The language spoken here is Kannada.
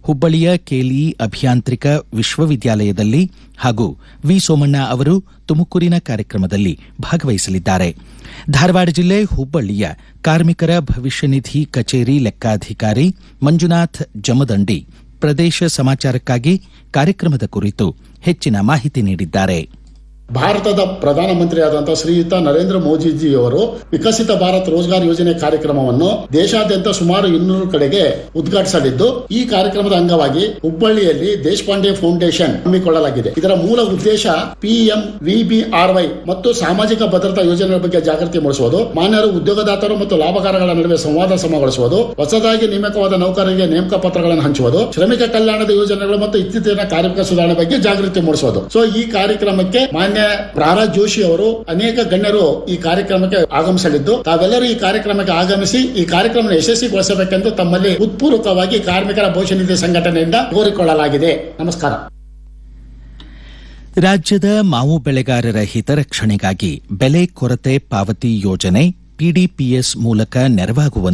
ಹುಬ್ಬಳ್ಳಿಯ ಕೆಎಲ್ಇ ಅಭಿಯಾಂತ್ರಿಕ ವಿಶ್ವವಿದ್ಯಾಲಯದಲ್ಲಿ ಹಾಗೂ ವಿ ಸೋಮಣ್ಣ ಅವರು ತುಮಕೂರಿನ ಕಾರ್ಯಕ್ರಮದಲ್ಲಿ ಭಾಗವಹಿಸಲಿದ್ದಾರೆ ಧಾರವಾಡ ಜಿಲ್ಲೆ ಹುಬ್ಬಳ್ಳಿಯ ಕಾರ್ಮಿಕರ ಭವಿಷ್ಯ ನಿಧಿ ಕಚೇರಿ ಲೆಕ್ಕಾಧಿಕಾರಿ ಮಂಜುನಾಥ್ ಜಮದಂಡಿ ಪ್ರದೇಶ ಸಮಾಚಾರಕ್ಕಾಗಿ ಕಾರ್ಯಕ್ರಮದ ಕುರಿತು ಹೆಚ್ಚಿನ ಮಾಹಿತಿ ನೀಡಿದ್ದಾರೆ ಭಾರತದ ಪ್ರಧಾನಮಂತ್ರಿಯಾದಂತಹ ಶ್ರೀಯುತ ನರೇಂದ್ರ ಮೋದಿಜಿಯವರು ವಿಕಸಿತ ಭಾರತ್ ರೋಜ್ಗಾರ್ ಯೋಜನೆ ಕಾರ್ಯಕ್ರಮವನ್ನು ದೇಶಾದ್ಯಂತ ಸುಮಾರು ಇನ್ನೂರು ಕಡೆಗೆ ಉದ್ಘಾಟಿಸಲಿದ್ದು ಈ ಕಾರ್ಯಕ್ರಮದ ಅಂಗವಾಗಿ ಹುಬ್ಬಳ್ಳಿಯಲ್ಲಿ ದೇಶಪಾಂಡೆ ಫೌಂಡೇಶನ್ ಹಮ್ಮಿಕೊಳ್ಳಲಾಗಿದೆ ಇದರ ಮೂಲ ಉದ್ದೇಶ ಪಿಎಂ ವಿಬಿಆರ್ವೈ ಮತ್ತು ಸಾಮಾಜಿಕ ಭದ್ರತಾ ಯೋಜನೆಗಳ ಬಗ್ಗೆ ಜಾಗೃತಿ ಮೂಡಿಸುವುದು ಮಾನ್ಯರು ಉದ್ಯೋಗದಾತರು ಮತ್ತು ಲಾಭಕಾರಗಳ ನಡುವೆ ಸಂವಾದ ಸಮಗೊಳಿಸುವುದು ಹೊಸದಾಗಿ ನೇಮಕವಾದ ನೌಕರರಿಗೆ ನೇಮಕ ಪತ್ರಗಳನ್ನು ಹಂಚುವುದು ಶ್ರಮಿಕ ಕಲ್ಯಾಣದ ಯೋಜನೆಗಳು ಮತ್ತು ಇತ್ತೀಚಿನ ಕಾರ್ಮಿಕ ಸುಧಾರಣೆ ಬಗ್ಗೆ ಜಾಗೃತಿ ಮೂಡಿಸುವುದು ಸೊ ಈ ಕಾರ್ಯಕ್ರಮಕ್ಕೆ ಮಾನ್ಯ ಪ್ರಹ್ಲಾದ್ ಜೋಶಿ ಅವರು ಅನೇಕ ಗಣ್ಯರು ಈ ಕಾರ್ಯಕ್ರಮಕ್ಕೆ ಆಗಮಿಸಲಿದ್ದು ತಾವೆಲ್ಲರೂ ಈ ಕಾರ್ಯಕ್ರಮಕ್ಕೆ ಆಗಮಿಸಿ ಈ ಕಾರ್ಯಕ್ರಮ ಯಶಸ್ವಿಗೊಳಿಸಬೇಕೆಂದು ತಮ್ಮಲ್ಲಿ ಉತ್ಪೂರ್ವಕವಾಗಿ ಕಾರ್ಮಿಕರ ಭವಿಷ್ಯ ನಿಧಿ ಸಂಘಟನೆಯಿಂದ ಕೋರಿಕೊಳ್ಳಲಾಗಿದೆ ನಮಸ್ಕಾರ ರಾಜ್ಯದ ಮಾವು ಬೆಳೆಗಾರರ ಹಿತರಕ್ಷಣೆಗಾಗಿ ಬೆಲೆ ಕೊರತೆ ಪಾವತಿ ಯೋಜನೆ ಪಿಡಿಪಿಎಸ್ ಮೂಲಕ ನೆರವಾಗುವಂತೆ